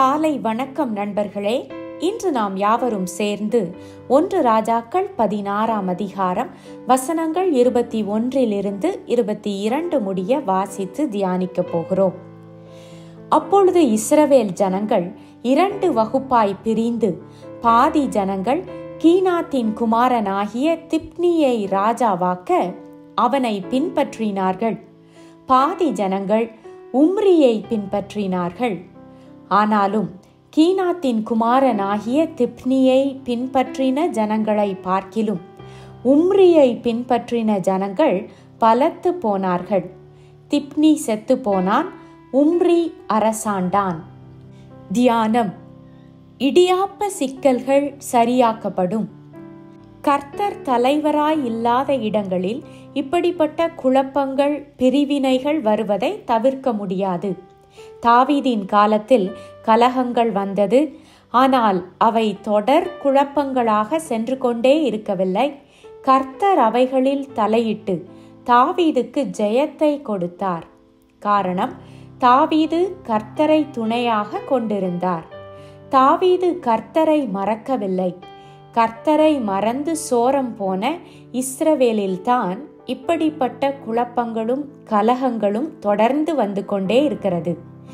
காலை வணக்கம் நண்பர்களே இன்று நாம் யாவரும் சேர்ந்து ஒன்று ராஜாக்கள் பதினாறாம் அதிகாரம் வசனங்கள் இருபத்தி ஒன்றிலிருந்து இருபத்தி இரண்டு முடிய வாசித்து தியானிக்கப் போகிறோம் அப்பொழுது இஸ்ரவேல் ஜனங்கள் இரண்டு வகுப்பாய் பிரிந்து பாதி ஜனங்கள் கீனாத்தின் குமாரனாகிய திப்னியை ராஜாவாக்க அவனை பின்பற்றினார்கள் பாதி ஜனங்கள் உம்ரியை பின்பற்றினார்கள் ஆனாலும் கீனாத்தின் குமாரனாகிய திப்னியை பின்பற்றின ஜனங்களை பார்க்கிலும் உம்ரியை பின்பற்றின ஜனங்கள் பலத்து போனார்கள் திப்னி செத்து போனான் உம்ரி அரசாண்டான் தியானம் இடியாப்ப சிக்கல்கள் சரியாக்கப்படும் கர்த்தர் தலைவராய் இல்லாத இடங்களில் இப்படிப்பட்ட குழப்பங்கள் பிரிவினைகள் வருவதை தவிர்க்க முடியாது தாவீதின் காலத்தில் கலகங்கள் வந்தது ஆனால் அவை தொடர் குழப்பங்களாக சென்று கொண்டே இருக்கவில்லை கர்த்தர் அவைகளில் தலையிட்டு தாவீதுக்கு ஜெயத்தை கொடுத்தார் காரணம் தாவீது கர்த்தரை துணையாக கொண்டிருந்தார் தாவீது கர்த்தரை மறக்கவில்லை கர்த்தரை மறந்து சோரம் போன இஸ்ரவேலில்தான் இப்படிப்பட்ட குழப்பங்களும் கலகங்களும் தொடர்ந்து வந்து கொண்டே இருக்கிறது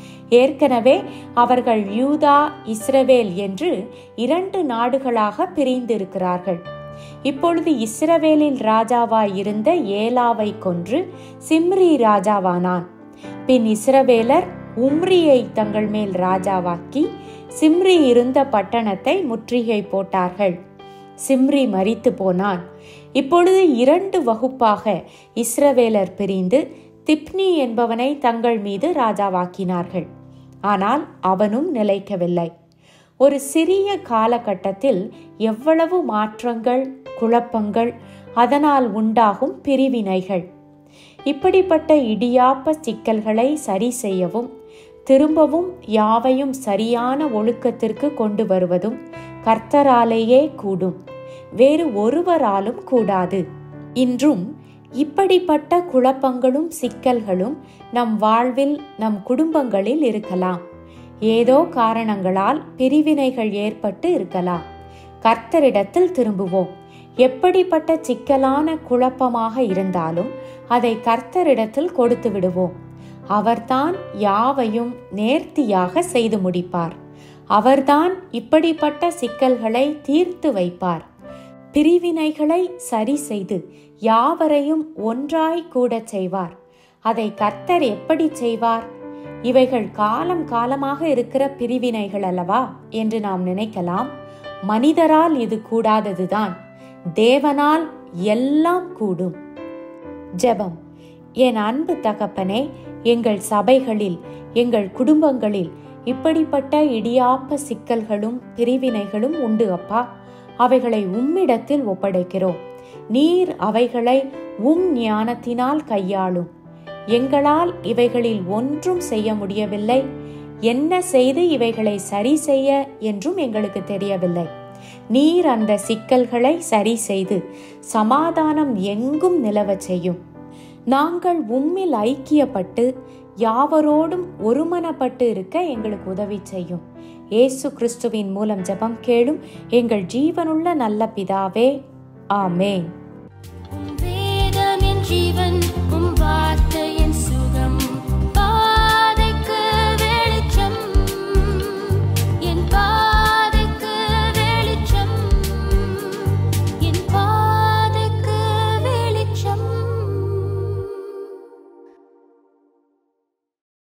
ஏற்கனவே அவர்கள் யூதா இஸ்ரவேல் என்று இரண்டு நாடுகளாக பிரிந்திருக்கிறார்கள் இப்பொழுது இஸ்ரவேலில் ராஜாவாய் இருந்த ஏலாவை கொன்று சிம்ரி ராஜாவானான் பின் இஸ்ரவேலர் உம்ரியை தங்கள் மேல் ராஜாவாக்கி சிம்ரி இருந்த பட்டணத்தை முற்றுகை போட்டார்கள் சிம்ரி மரித்து போனான் இப்பொழுது இரண்டு வகுப்பாக இஸ்ரவேலர் பிரிந்து திப்னி என்பவனை தங்கள் மீது ராஜாவாக்கினார்கள் ஆனால் அவனும் நிலைக்கவில்லை ஒரு சிறிய காலகட்டத்தில் எவ்வளவு மாற்றங்கள் குழப்பங்கள் அதனால் உண்டாகும் பிரிவினைகள் இப்படிப்பட்ட இடியாப்ப சிக்கல்களை சரி செய்யவும் திரும்பவும் யாவையும் சரியான ஒழுக்கத்திற்கு கொண்டு வருவதும் கர்த்தராலேயே கூடும் வேறு ஒருவராலும் கூடாது இன்றும் இப்படிப்பட்ட குழப்பங்களும் சிக்கல்களும் நம் வாழ்வில் நம் குடும்பங்களில் இருக்கலாம் ஏதோ காரணங்களால் பிரிவினைகள் ஏற்பட்டு இருக்கலாம் கர்த்தரிடத்தில் திரும்புவோம் எப்படிப்பட்ட சிக்கலான குழப்பமாக இருந்தாலும் அதை கர்த்தரிடத்தில் கொடுத்து விடுவோம் அவர்தான் யாவையும் நேர்த்தியாக செய்து முடிப்பார் அவர்தான் இப்படிப்பட்ட சிக்கல்களை தீர்த்து வைப்பார் பிரிவினைகளை சரி செய்து யாவரையும் ஒன்றாய் கூட செய்வார் அதை கர்த்தர் எப்படி செய்வார் இவைகள் காலம் காலமாக இருக்கிற பிரிவினைகள் அல்லவா என்று நாம் நினைக்கலாம் மனிதரால் இது கூடாததுதான் தேவனால் எல்லாம் கூடும் ஜெபம் என் அன்பு தகப்பனே எங்கள் சபைகளில் எங்கள் குடும்பங்களில் இப்படிப்பட்ட இடியாப்ப சிக்கல்களும் பிரிவினைகளும் உண்டு அப்பா அவைகளை உம்மிடத்தில் ஒப்படைக்கிறோம் நீர் அவைகளை உம் ஞானத்தினால் கையாளும் எங்களால் இவைகளில் ஒன்றும் செய்ய முடியவில்லை என்ன செய்து இவைகளை சரி செய்ய என்றும் எங்களுக்கு தெரியவில்லை நீர் அந்த சிக்கல்களை சரி செய்து சமாதானம் எங்கும் நிலவச் செய்யும் நாங்கள் உம்மில் ஐக்கியப்பட்டு யாவரோடும் ஒருமனப்பட்டு இருக்க எங்களுக்கு உதவி செய்யும் ஏசு கிறிஸ்துவின் மூலம் ஜெபம் கேளும் எங்கள் ஜீவனுள்ள நல்ல பிதாவே ஆமேன் வேதம் என் ஜீவன்